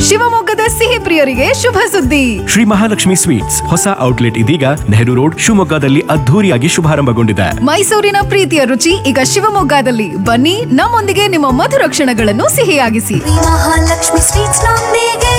ಶಿವಮೊಗ್ಗದ ಸಿಹಿ ಪ್ರಿಯರಿಗೆ ಶುಭ ಸುದ್ದಿ ಶ್ರೀ ಮಹಾಲಕ್ಷ್ಮಿ ಸ್ವೀಟ್ಸ್ ಹೊಸ ಔಟ್ಲೆಟ್ ಇದೀಗ ನೆಹರು ರೋಡ್ ಶಿವಮೊಗ್ಗದಲ್ಲಿ ಅದ್ಧೂರಿಯಾಗಿ ಶುಭಾರಂಭಗೊಂಡಿದೆ ಮೈಸೂರಿನ ಪ್ರೀತಿಯ ರುಚಿ ಈಗ ಶಿವಮೊಗ್ಗದಲ್ಲಿ ಬನ್ನಿ ನಮ್ಮೊಂದಿಗೆ ನಿಮ್ಮ ಮಧುರ ಕ್ಷಣಗಳನ್ನು ಸಿಹಿಯಾಗಿಸಿ ಮಹಾಲಕ್ಷ್ಮಿ ಸ್ವೀಟ್ಸ್ ನೊಂದಿಗೆ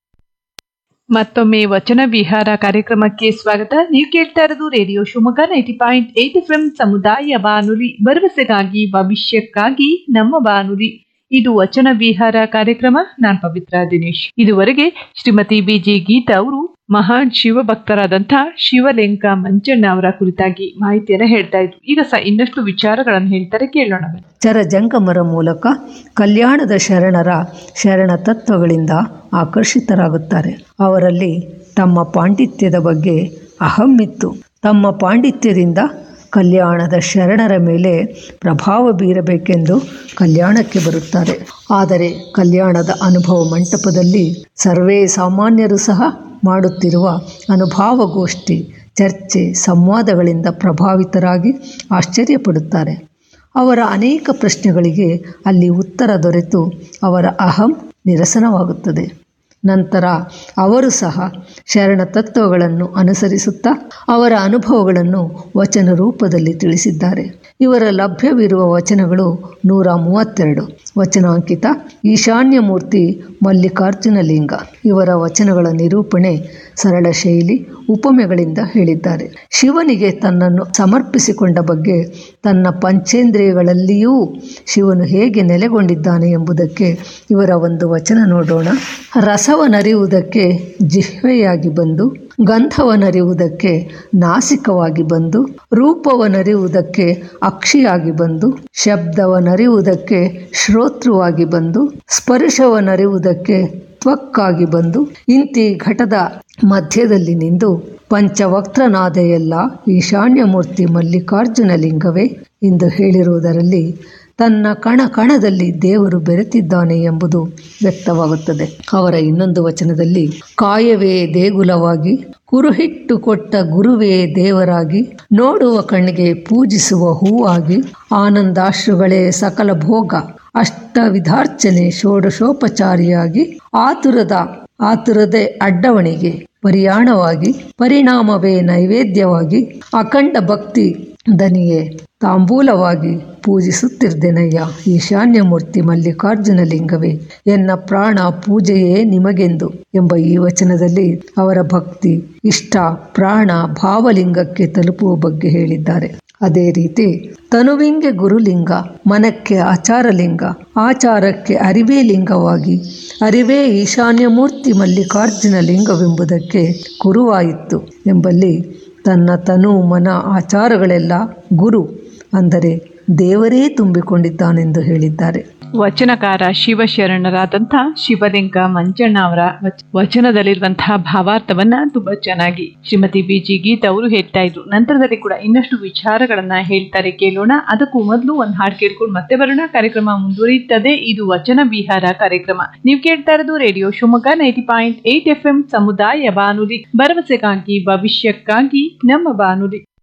ಮತ್ತೊಮ್ಮೆ ವಚನ ವಿಹಾರ ಕಾರ್ಯಕ್ರಮಕ್ಕೆ ಸ್ವಾಗತ ನೀವು ಕೇಳ್ತಾ ಇರೋದು radio Shivamogga ninety point eight F ಸಮುದಾಯ ಬಾನುಲಿ ಭರವಸೆಗಾಗಿ ಭವಿಷ್ಯಕ್ಕಾಗಿ ನಮ್ಮ ಬಾನುಲಿ ಇದು ವಚನ ವಿಹಾರ ಕಾರ್ಯಕ್ರಮ ನಾನ್ ಪವಿತ್ರ ದಿನೇಶ್ ಇದುವರೆಗೆ ಶ್ರೀಮತಿ ಬಿಜಿ ಗೀತಾ ಅವರು ಮಹಾನ್ ಶಿವಭಕ್ತರಾದಂಥ ಶಿವಲಿಂಗ ಮಂಜಣ್ಣ ಅವರ ಕುರಿತಾಗಿ ಮಾಹಿತಿಯನ್ನ ಹೇಳ್ತಾ ಇದ್ರು ಈಗ ಸಹ ಇನ್ನಷ್ಟು ವಿಚಾರಗಳನ್ನು ಹೇಳ್ತಾರೆ ಕೇಳೋಣ ಬನ್ನಿ. ಚರಜಂಗಮರ ಮೂಲಕ ಕಲ್ಯಾಣದ ಶರಣರ ಶರಣ ತತ್ವಗಳಿಂದ ಆಕರ್ಷಿತರಾಗುತ್ತಾರೆ ಅವರಲ್ಲಿ ತಮ್ಮ ಪಾಂಡಿತ್ಯದ ಬಗ್ಗೆ ಅಹಮ್ಮಿತ್ತು ತಮ್ಮ ಪಾಂಡಿತ್ಯದಿಂದ ಕಲ್ಯಾಣದ ಶರಣರ ಮೇಲೆ ಪ್ರಭಾವ ಬೀರಬೇಕೆಂದು ಕಲ್ಯಾಣಕ್ಕೆ ಬರುತ್ತಾರೆ ಆದರೆ ಕಲ್ಯಾಣದ ಅನುಭವ ಮಂಟಪದಲ್ಲಿ ಸರ್ವೇ ಸಾಮಾನ್ಯರು ಸಹ ಮಾಡುತ್ತಿರುವ ಅನುಭಾವಗೋಷ್ಠಿ ಚರ್ಚೆ ಸಂವಾದಗಳಿಂದ ಪ್ರಭಾವಿತರಾಗಿ ಆಶ್ಚರ್ಯಪಡುತ್ತಾರೆ ಅವರ ಅನೇಕ ಪ್ರಶ್ನೆಗಳಿಗೆ ಅಲ್ಲಿ ಉತ್ತರ ದೊರೆತು ಅವರ ಅಹಂ ನಿರಸನವಾಗುತ್ತದೆ ನಂತರ ಅವರು ಸಹ ಶರಣ ತತ್ವಗಳನ್ನು ಅನುಸರಿಸುತ್ತಾ ಅವರ ಅನುಭವಗಳನ್ನು ವಚನ ರೂಪದಲ್ಲಿ ತಿಳಿಸಿದ್ದಾರೆ ಇವರ ಲಭ್ಯವಿರುವ ವಚನಗಳು ನೂರ ಮೂವತ್ತೆರಡು ವಚನಾಂಕಿತ ಈಶಾನ್ಯ ಮೂರ್ತಿ ಮಲ್ಲಿಕಾರ್ಜುನ ಲಿಂಗ ಇವರ ವಚನಗಳ ನಿರೂಪಣೆ ಸರಳ ಶೈಲಿ ಉಪಮೆಗಳಿಂದ ಹೇಳಿದ್ದಾರೆ ಶಿವನಿಗೆ ತನ್ನನ್ನು ಸಮರ್ಪಿಸಿಕೊಂಡ ಬಗ್ಗೆ ತನ್ನ ಪಂಚೇಂದ್ರಿಯಗಳಲ್ಲಿಯೂ ಶಿವನು ಹೇಗೆ ನೆಲೆಗೊಂಡಿದ್ದಾನೆ ಎಂಬುದಕ್ಕೆ ಇವರ ಒಂದು ವಚನ ನೋಡೋಣ ರಸವನರಿಯುವುದಕ್ಕೆ ಜಿಹ್ವೆಯಾಗಿ ಬಂದು ಗಂಧವನರಿಯುವುದಕ್ಕೆ ನಾಸಿಕವಾಗಿ ಬಂದು ರೂಪವನರಿಯುವುದಕ್ಕೆ ಅಕ್ಷಿಯಾಗಿ ಬಂದು ಶಬ್ದವನರಿಯುವುದಕ್ಕೆ ಶ್ರೋತೃವಾಗಿ ಬಂದು ಸ್ಪರ್ಶವನರಿಯುವುದಕ್ಕೆ ತ್ವಕ್ಕಾಗಿ ಬಂದು ಇಂತಿ ಘಟದ ಮಧ್ಯದಲ್ಲಿ ನಿಂದು ಪಂಚವಕ್ತ್ರನಾದೆಯಲ್ಲ ಈಶಾನ್ಯ ಮೂರ್ತಿ ಮಲ್ಲಿಕಾರ್ಜುನ ಲಿಂಗವೇ ಎಂದು ಹೇಳಿರುವುದರಲ್ಲಿ ತನ್ನ ಕಣ ಕಣದಲ್ಲಿ ದೇವರು ಬೆರೆತಿದ್ದಾನೆ ಎಂಬುದು ವ್ಯಕ್ತವಾಗುತ್ತದೆ ಅವರ ಇನ್ನೊಂದು ವಚನದಲ್ಲಿ ಕಾಯವೇ ದೇಗುಲವಾಗಿ ಕುರುಹಿಟ್ಟು ಕೊಟ್ಟ ಗುರುವೇ ದೇವರಾಗಿ ನೋಡುವ ಕಣ್ಣಿಗೆ ಪೂಜಿಸುವ ಹೂವಾಗಿ ಆನಂದಾಶ್ರುಗಳೇ ಸಕಲ ಭೋಗ ಅಷ್ಟ ವಿಧಾರ್ಚನೆ ಷೋಡಶೋಪಚಾರಿಯಾಗಿ ಆತುರದ ಆತುರದೇ ಅಡ್ಡವಣಿಗೆ ಪರಿಯಾಣವಾಗಿ ಪರಿಣಾಮವೇ ನೈವೇದ್ಯವಾಗಿ ಅಖಂಡ ಭಕ್ತಿ ದನಿಯೇ ತಾಂಬೂಲವಾಗಿ ಪೂಜಿಸುತ್ತಿರ್ದೆನಯ್ಯ ಈಶಾನ್ಯ ಮೂರ್ತಿ ಮಲ್ಲಿಕಾರ್ಜುನ ಲಿಂಗವೇ ಎನ್ನ ಪ್ರಾಣ ಪೂಜೆಯೇ ನಿಮಗೆಂದು ಎಂಬ ಈ ವಚನದಲ್ಲಿ ಅವರ ಭಕ್ತಿ ಇಷ್ಟ ಪ್ರಾಣ ಭಾವಲಿಂಗಕ್ಕೆ ತಲುಪುವ ಬಗ್ಗೆ ಹೇಳಿದ್ದಾರೆ ಅದೇ ರೀತಿ ತನುವಿಂಗೆ ಗುರುಲಿಂಗ ಮನಕ್ಕೆ ಆಚಾರಲಿಂಗ ಆಚಾರಕ್ಕೆ ಅರಿವೇ ಲಿಂಗವಾಗಿ ಅರಿವೇ ಈಶಾನ್ಯ ಮೂರ್ತಿ ಮಲ್ಲಿಕಾರ್ಜುನ ಲಿಂಗವೆಂಬುದಕ್ಕೆ ಕುರುವಾಯಿತು ಎಂಬಲ್ಲಿ ತನ್ನ ತನು ಮನ ಆಚಾರಗಳೆಲ್ಲ ಗುರು ಅಂದರೆ ದೇವರೇ ತುಂಬಿಕೊಂಡಿದ್ದಾನೆಂದು ಹೇಳಿದ್ದಾರೆ ವಚನಕಾರ ಶಿವಶರಣರಾದಂಥ ಶಿವಲಿಂಗ ಮಂಜಣ್ಣ ಅವರ ವಚ- ವಚನದಲ್ಲಿರುವಂತಹ ಭಾವಾರ್ಥವನ್ನ ತುಂಬಾ ಚೆನ್ನಾಗಿ ಶ್ರೀಮತಿ ಬಿ ಜಿ ಗೀತಾ ಅವರು ಹೇಳ್ತಾ ಇದ್ರು ನಂತರದಲ್ಲಿ ಕೂಡ ಇನ್ನಷ್ಟು ವಿಚಾರಗಳನ್ನ ಹೇಳ್ತಾರೆ ಕೇಳೋಣ ಅದಕ್ಕೂ ಮೊದಲು ಒಂದು ಹಾಡು ಕೇಳ್ಕೊಂಡು ಮತ್ತೆ ಬರೋಣ ಕಾರ್ಯಕ್ರಮ ಮುಂದುವರಿಯುತ್ತದೆ ಇದು ವಚನ ವಿಹಾರ ಕಾರ್ಯಕ್ರಮ ನೀವು ಕೇಳ್ತಾ ಇರೋದು radio Shivamogga ninety point eight F M ಸಮುದಾಯ ಬಾನುಲಿ ಭರವಸೆಗಾಗಿ ಭವಿಷ್ಯಕ್ಕಾಗಿ ನಮ್ಮ ಬಾನುಲಿ